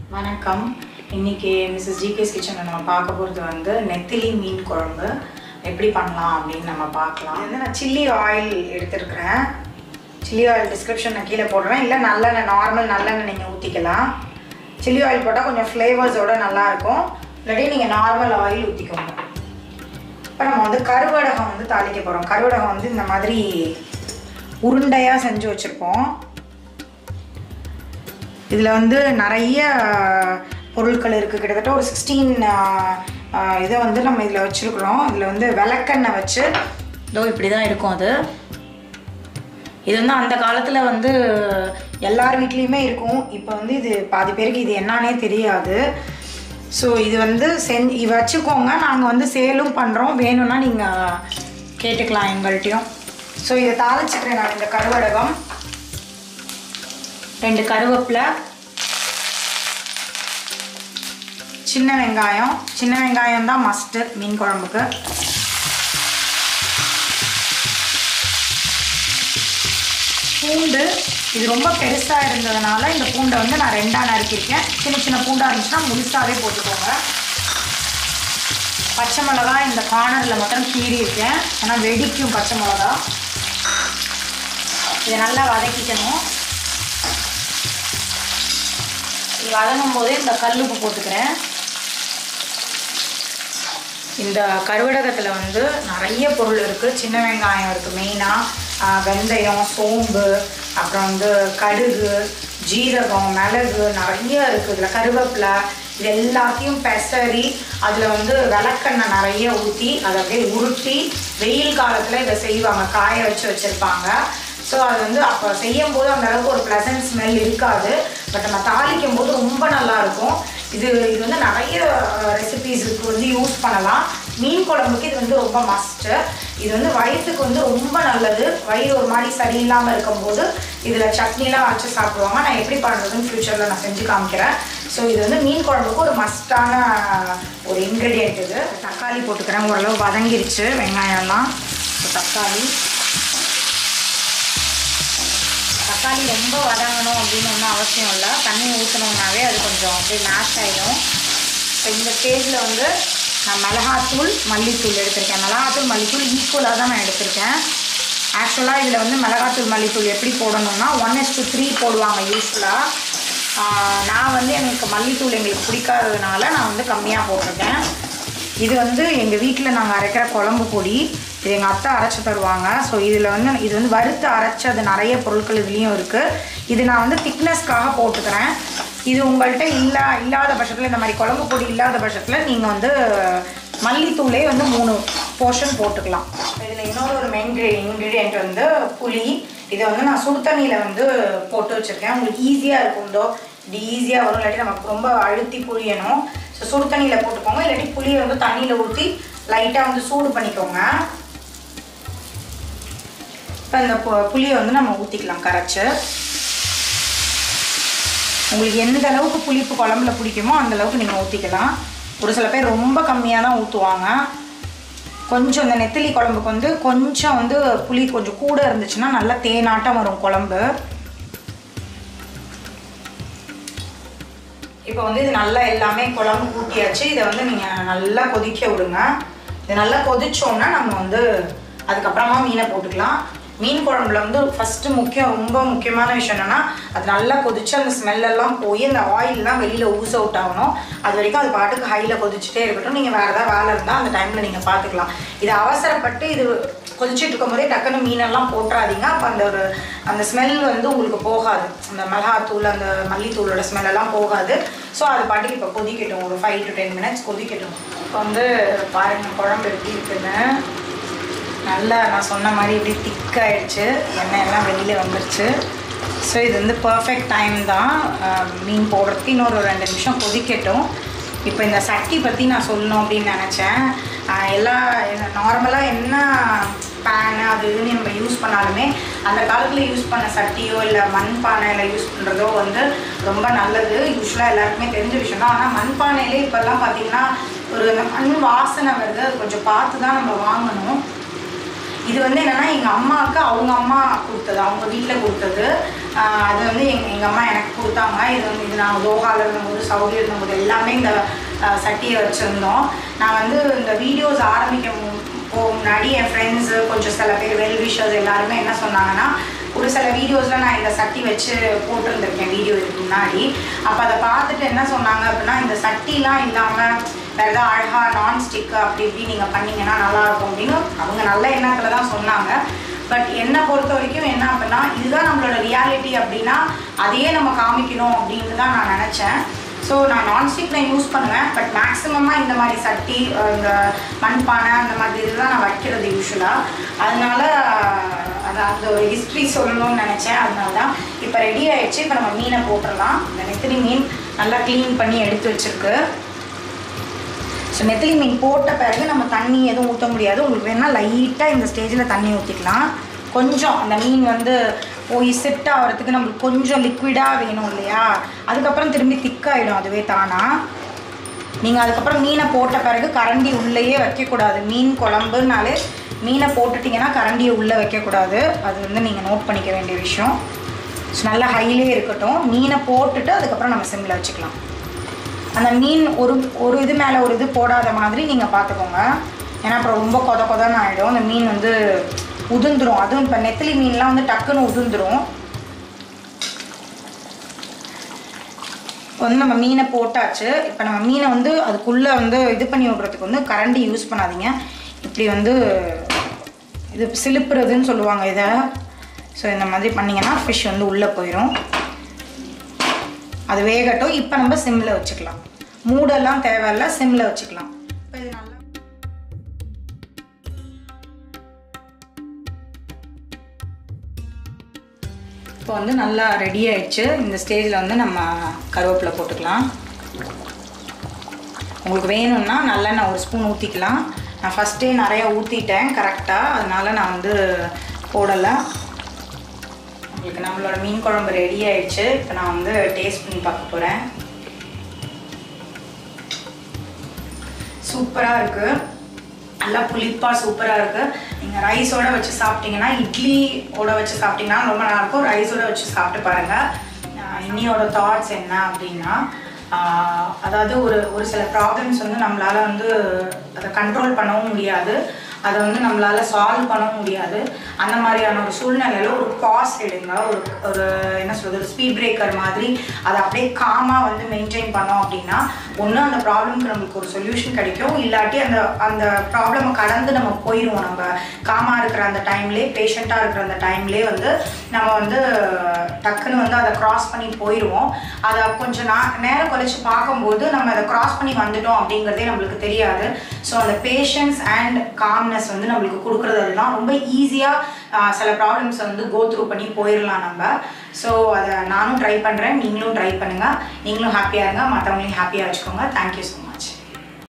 வணக்கம் இன்னைக்கு Mrs GK's கிச்சனில் நம்ம பார்க்க போகிறது வந்து நெத்திலி மீன் குழம்பு எப்படி பண்ணலாம் அப்படின்னு நம்ம பார்க்கலாம் இது வந்து நான் சில்லி ஆயில் எடுத்துருக்கிறேன் சில்லி ஆயில் டிஸ்கிரிப்ஷன் நான் கீழே போடுறேன் இல்லை நல்லெண்ணெய் நார்மல் நல்லெண்ணெய் நீங்கள் ஊற்றிக்கலாம் சில்லி ஆயில் போட்டால் கொஞ்சம் ஃப்ளேவர்ஸோட நல்லாயிருக்கும் இல்லாட்டி நீங்கள் நார்மல் ஆயில் ஊற்றிக்கோங்க இப்போ நம்ம வந்து கருவடகம் வந்து தாளிக்க போகிறோம் கருவடகம் வந்து இந்த மாதிரி உருண்டையாக செஞ்சு வச்சுருப்போம் இதில் வந்து நிறைய பொருட்கள் இருக்குது கிட்டத்தட்ட ஒரு சிக்ஸ்டீன் இதை வந்து நம்ம இதில் வச்சுருக்குறோம் இதில் வந்து விளக்கெண்ணெய் வச்சு இதோ இப்படி தான் இருக்கும் அது இது வந்து அந்த காலத்தில் வந்து எல்லார் வீட்லேயுமே இருக்கும் இப்போ வந்து இது பாதி பேருக்கு இது என்னன்னே தெரியாது ஸோ இது வந்து செஞ்சு இது வச்சுக்கோங்க நாங்கள் வந்து சேலும் பண்ணுறோம் வேணும்னா நீங்கள் கேட்டுக்கலாம் எங்கள்கிட்டையும் ஸோ இதை தாளிச்சுக்கிறேன் நான் இந்த கருவடகம் ரெண்டு கருவேப்பிலை சின்ன வெங்காயம் சின்ன வெங்காயம் தான் மஸ்ட்டு மீன் குழம்புக்கு பூண்டு இது ரொம்ப பெருசாக இருந்ததுனால இந்த பூண்டை வந்து நான் ரெண்டாக நறுக்கியிருக்கேன் சின்ன சின்ன பூண்டாக இருந்துச்சுன்னா முழுசாகவே போட்டுக்கோங்க பச்சை மிளகா இந்த கார்னரில் மட்டும் கீறியிருக்கேன் ஏன்னா வெடிக்கும் பச்சை மிளகா இதை நல்லா வதக்கிக்கணும் இது வதங்கும் போதே இந்த கல்லுப்பு போட்டுக்கிறேன் இந்த கருவடகத்தில் வந்து நிறைய பொருள் இருக்குது சின்ன வெங்காயம் இருக்குது மெயினாக வெந்தயம் சோம்பு அப்புறம் வந்து கடுகு ஜீரகம் மிளகு நிறைய இருக்குது இதில் கருவேப்பிலை இது எல்லாத்தையும் பெசரி அதில் வந்து விளக்கெண்ணெய் நிறைய ஊற்றி அதை அப்படியே உருட்டி வெயில் காலத்தில் இதை செய்வாங்க காய வச்சு வச்சுருப்பாங்க ஸோ அது வந்து அப்போ செய்யும் போது அந்த அளவுக்கு ஒரு ப்ளசன்ட் ஸ்மெல் இருக்காது பட் நம்ம தாளிக்கும் போது ரொம்ப நல்லா இருக்கும் இது இது வந்து நிறைய ரெசிபீஸுக்கு வந்து யூஸ் பண்ணலாம் மீன் குழம்புக்கு இது வந்து ரொம்ப மஸ்ட்டு இது வந்து வயிற்றுக்கு வந்து ரொம்ப நல்லது வயிறு ஒரு மாதிரி சரியில்லாமல் இருக்கும்போது இதில் சட்னிலாம் வச்சு சாப்பிடுவாங்க நான் எப்படி பண்ணுறதுன்னு ஃப்யூச்சரில் நான் செஞ்சு காமிக்கிறேன் ஸோ இது வந்து மீன் குழம்புக்கு ஒரு மஸ்டான ஒரு இன்க்ரீடியன்ட் இது தக்காளி போட்டுக்கிறேன் ஓரளவு வதங்கிருச்சு வெங்காயம்லாம் தக்காளி தக்காளி ரொம்ப வதங்கணும் அப்படின்னு ஒன்றும் அவசியம் இல்லை தண்ணி ஊற்றினோம்னாவே அது கொஞ்சம் அப்படியே மேஷ் ஆகிடும் இப்போ இந்த ஸ்டேஜில் வந்து நான் மிளகாத்தூள் மல்லித்தூள் எடுத்திருக்கேன் மிளகாத்தூள் மல்லித்தூள் ஈக்குவலாக தான் நான் எடுத்திருக்கேன் ஆக்சுவலாக இதில் வந்து மிளகாத்தூள் மல்லித்தூள் எப்படி போடணும்னா ஒன் எஸ் டு த்ரீ போடுவாங்க யூஸ்ஃபுல்லாக நான் வந்து எனக்கு மல்லித்தூள் எங்களுக்கு பிடிக்காததுனால நான் வந்து கம்மியாக போட்டிருக்கேன் இது வந்து எங்கள் வீட்டில் நாங்கள் அரைக்கிற குழம்பு பொடி இது எங்கள் அத்தை அரைச்சி தருவாங்க ஸோ இதில் வந்து இது வந்து வறுத்து அரைச்சது நிறைய பொருட்கள் இதுலேயும் இருக்குது இது நான் வந்து திக்னஸ்க்காக போட்டுக்கிறேன் இது உங்கள்கிட்ட இல்லா இல்லாத பட்சத்தில் இந்த மாதிரி குழம்பு பொடி இல்லாத பட்சத்தில் நீங்கள் வந்து மல்லித்தூளே வந்து மூணு போர்ஷன் போட்டுக்கலாம் இதில் இன்னொரு ஒரு மெயின் இன்க்ரீடியன்ட் வந்து புளி இதை வந்து நான் சுடு தண்ணியில் வந்து போட்டு வச்சுருக்கேன் உங்களுக்கு ஈஸியாக இருக்கும் இதோ இப்படி ஈஸியாக வரும் இல்லாட்டி நமக்கு ரொம்ப அழுத்தி புளியணும் ஸோ சுடு தண்ணியில் போட்டுக்கோங்க இல்லாட்டி புளியை வந்து தண்ணியில் ஊற்றி லைட்டாக வந்து சூடு பண்ணிக்கோங்க இப்போ இந்த பு- புளியை வந்து நம்ம ஊற்றிக்கலாம் கரைச்சி உங்களுக்கு எந்த அளவுக்கு புளிப்பு குழம்புல பிடிக்குமோ அந்த அளவுக்கு நீங்கள் ஊற்றிக்கலாம் ஒரு சில பேர் ரொம்ப கம்மியாக தான் ஊற்றுவாங்க கொஞ்சம் இந்த நெத்திலி குழம்புக்கு வந்து கொஞ்சம் வந்து புளி கொஞ்சம் கூட இருந்துச்சுன்னா நல்லா தேனாட்டம் வரும் குழம்பு இப்போ வந்து இது நல்லா எல்லாமே குழம்பு ஊற்றியாச்சு இதை வந்து நீங்கள் நல்லா கொதிக்க விடுங்க இது நல்லா கொதிச்சோன்னா நம்ம வந்து அதுக்கப்புறமா மீனை போட்டுக்கலாம் மீன் குழம்புல வந்து ஃபஸ்ட்டு முக்கியம் ரொம்ப முக்கியமான விஷயம் என்னென்னா அது நல்லா கொதிச்சு அந்த ஸ்மெல்லெல்லாம் போய் அந்த ஆயிலெலாம் வெளியில் ஊஸ் அவுட் ஆகணும் அது வரைக்கும் அது பாட்டுக்கு ஹையில் கொதிச்சுட்டே இருக்கட்டும் நீங்கள் வேறு ஏதாவது வேலை இருந்தால் அந்த டைமில் நீங்கள் பார்த்துக்கலாம் இது அவசரப்பட்டு இது கொதிச்சுட்டு இருக்கும் போதே டக்குன்னு மீனெல்லாம் போட்டுறாதீங்க அப்போ அந்த ஒரு அந்த ஸ்மெல் வந்து உங்களுக்கு போகாது அந்த மிளகாத்தூள் அந்த மல்லித்தூளோட smell எல்லாம் போகாது ஸோ அது பாட்டுக்கு இப்போ கொதிக்கட்டும் ஒரு ஃபைவ் டு டென் மினிட்ஸ் கொதிக்கட்டும் இப்போ வந்து பாருங்கள் குழம்பு எப்படி இருக்குன்னு நல்லா நான் சொன்ன மாதிரி இப்படி திக்காயிடுச்சு எண்ணெய் எல்லாம் வெளியில் வந்துருச்சு ஸோ இது வந்து பர்ஃபெக்ட் டைம் தான் அஹ், மீன் போடுறதுக்கு இன்னொரு ரெண்டு நிமிஷம் கொதிக்கட்டும் இப்போ இந்த சட்டி பற்றி நான் சொல்லணும் அப்படின்னு நினச்சேன் அஹ், எல்லா நார்மலாக என்ன பேனு அது இதுன்னு நம்ம யூஸ் பண்ணாலுமே அந்த காலத்தில் யூஸ் பண்ண சட்டியோ இல்லை மண் பானையில் யூஸ் பண்ணுறதோ வந்து ரொம்ப நல்லது யூஸ்வலாக எல்லாருக்குமே தெரிஞ்ச விஷயம் தான் ஆனால் மண் பானையிலே இப்போல்லாம் பார்த்தீங்கன்னா ஒரு அந்த மண் வாசனை வருது அது கொஞ்சம் பார்த்து தான் நம்ம வாங்கணும் இது வந்து என்னன்னா எங்கள் அம்மாவுக்கு அவங்க அம்மா கொடுத்தது அவங்க வீட்டில் கொடுத்தது ஆஹ் அது வந்து எங்கள் எங்கள் அம்மா எனக்கு கொடுத்தாங்க இது வந்து இது நான் தோஹாவில் இருந்தபோது சவுதி இருந்தபோது எல்லாமே இந்த ஆஹ் சட்டியை வச்சுருந்தோம் நான் வந்து இந்த வீடியோஸ் ஆரம்பிக்க மு- போக முன்னாடி என் ஃப்ரெண்ட்ஸு கொஞ்சம் சில பேர் வெல் விஷர்ஸ் எல்லாருமே என்ன சொன்னாங்கன்னா ஒரு சில வீடியோஸில் நான் இந்த சட்டி வச்சு போட்டிருந்திருக்கேன் வீடியோ இதுக்கு முன்னாடி அப்போ அதை பார்த்துட்டு என்ன சொன்னாங்க அப்படின்னா இந்த சட்டிலாம் இல்லாமல் வேறு ஏதாவது அழகாக நான்ஸ்டிக்கு அப்படி இப்படி நீங்கள் பண்ணீங்கன்னா நல்லாயிருக்கும் அப்படின்னு அவங்க நல்ல எண்ணத்தில் தான் சொன்னாங்க பட் என்னை பொறுத்த வரைக்கும் என்ன அப்படின்னா இதுதான் நம்மளோட ரியாலிட்டி அப்படின்னா அதையே நம்ம காமிக்கணும் அப்படின்னு தான் நான் நினச்சேன் ஸோ நான் நான்ஸ்டிக் நான் யூஸ் பண்ணுவேன் பட் மேக்ஸிமமாக இந்த மாதிரி சட்டி அஹ் இந்த மண்பானை அந்த மாதிரி இதெல்லாம் நான் வைக்கிறது யூஸ்வலாக அதனால அது அந்த ஒரு ஹிஸ்ட்ரி சொல்லணும்னு நினச்சேன் அதனால தான் இப்போ ரெடி ஆயிடுச்சு இப்போ நம்ம மீனை போட்டுடலாம் இந்த நெத்திலி மீன் நல்லா க்ளீன் பண்ணி எடுத்து வச்சிருக்கு ஸோ நெத்திலி மீன் போட்ட பிறகு நம்ம தண்ணி எதுவும் ஊற்ற முடியாது உங்களுக்கு வேணால் லைட்டாக இந்த ஸ்டேஜில் தண்ணி ஊற்றிக்கலாம் கொஞ்சம் அந்த மீன் வந்து போய் செட் ஆகிறதுக்கு நம்மளுக்கு கொஞ்சம் லிக்விடாக வேணும் இல்லையா அதுக்கப்புறம் திரும்பி திக்காயிடும் அதுவே தானா நீங்கள் அதுக்கப்புறம் மீனை போட்ட பிறகு கரண்டி உள்ளேயே வைக்கக்கூடாது மீன் குழம்புனாலே மீனை போட்டுட்டிங்கன்னா கரண்டியை உள்ளே வைக்கக்கூடாது அது வந்து நீங்கள் நோட் பண்ணிக்க வேண்டிய விஷயம் ஸோ நல்லா ஹைலே இருக்கட்டும் மீனை போட்டுட்டு அதுக்கப்புறம் நம்ம சிம்மில் வச்சுக்கலாம் அந்த மீன் ஒரு ஒரு இது மேலே ஒரு இது போடாத மாதிரி நீங்கள் பார்த்துக்கோங்க ஏன்னா அப்புறம் ரொம்ப கொத கொதன்னு ஆகிடும் அந்த மீன் வந்து உதிர்ந்துரும் அதுவும் இப்போ நெத்திலி மீன்லாம் வந்து டக்குன்னு உதிர்ந்துரும் இப்போ வந்து நம்ம மீனை போட்டாச்சு இப்போ நம்ம மீனை வந்து அதுக்குள்ளே வந்து இது பண்ணி விடுறதுக்கு வந்து கரண்டி யூஸ் பண்ணாதீங்க இப்படி வந்து இது சிலுப்புறதுன்னு சொல்லுவாங்க இதை ஸோ இந்த மாதிரி பண்ணிங்கன்னா ஃபிஷ் வந்து உள்ளே போயிடும் அது வேகட்டும் இப்போ நம்ம சிம்மில் வச்சுக்கலாம் மூடெல்லாம் தேவையில்ல சிம்மில் வச்சுக்கலாம் இப்போ இது நல்லா இப்போ வந்து நல்லா ரெடி ஆயிடுச்சு இந்த ஸ்டேஜில் வந்து நம்ம கருவேப்பிலை போட்டுக்கலாம் உங்களுக்கு வேணும்னா நல்லெண்ணெய் ஒரு ஸ்பூன் ஊற்றிக்கலாம் நான் ஃபஸ்ட்டே நிறைய ஊற்றிட்டேன் கரெக்டாக அதனால நான் வந்து போடலை உங்களுக்கு நம்மளோட மீன் குழம்பு ரெடி ஆயிடுச்சு இப்போ நான் வந்து டேஸ்ட் பண்ணி பார்க்க போகிறேன் சூப்பராக இருக்குது நல்லா புளிப்பாக சூப்பராக இருக்குது நீங்கள் ரைஸோட வச்சு சாப்பிட்டீங்கன்னா இட்லியோட வச்சு சாப்பிட்டீங்கன்னா ரொம்ப நல்லாயிருக்கும் ரைஸோட வச்சு சாப்பிட்டு பாருங்கள் ஆஹ் இன்னியோட தாட்ஸ் என்ன அப்படின்னா ஆஹ் அதாவது ஒரு ஒரு சில ப்ராப்ளம்ஸ் வந்து நம்மளால் வந்து அதை கண்ட்ரோல் பண்ணவும் முடியாது அதை வந்து நம்மளால சால்வ் பண்ணவும் முடியாது அந்த மாதிரியான ஒரு சூழ்நிலையில ஒரு பாஸ் எடுங்க ஒரு ஒரு என்ன சொல்றது ஒரு ஸ்பீட் பிரேக்கர் மாதிரி அதை அப்படியே காமாக வந்து மெயின்டைன் பண்ணோம் அப்படின்னா ஒன்று அந்த ப்ராப்ளம்க்கு நம்மளுக்கு ஒரு சொல்யூஷன் கிடைக்கும் இல்லாட்டி அந்த அந்த ப்ராப்ளமை கடந்து நம்ம போயிடுவோம் நம்ம காமாக இருக்கிற அந்த டைம்லேயே பேஷண்ட்டாக இருக்கிற அந்த டைம்லேயே வந்து நம்ம வந்து டக்குன்னு வந்து அதை கிராஸ் பண்ணி போயிடுவோம் அதை கொஞ்சம் நா நேரம் கழிச்சு பார்க்கும்போது நம்ம அதை கிராஸ் பண்ணி வந்துட்டோம் அப்படிங்கிறதே நம்மளுக்கு தெரியாது ஸோ அந்த பேஷன்ஸ் அண்ட் காம்னஸ் வந்து நம்மளுக்கு கொடுக்குறது தான் ரொம்ப ஈஸியாக சில ப்ராப்ளம்ஸை வந்து கோ த்ரூ பண்ணி போயிடலாம் நம்ம ஸோ அதை நானும் ட்ரை பண்ணுறேன் நீங்களும் ட்ரை பண்ணுங்கள் நீங்களும் ஹாப்பியாக இருங்க மற்றவங்களையும் ஹாப்பியாக வச்சுக்கோங்க தேங்க்யூ ஸோ மச்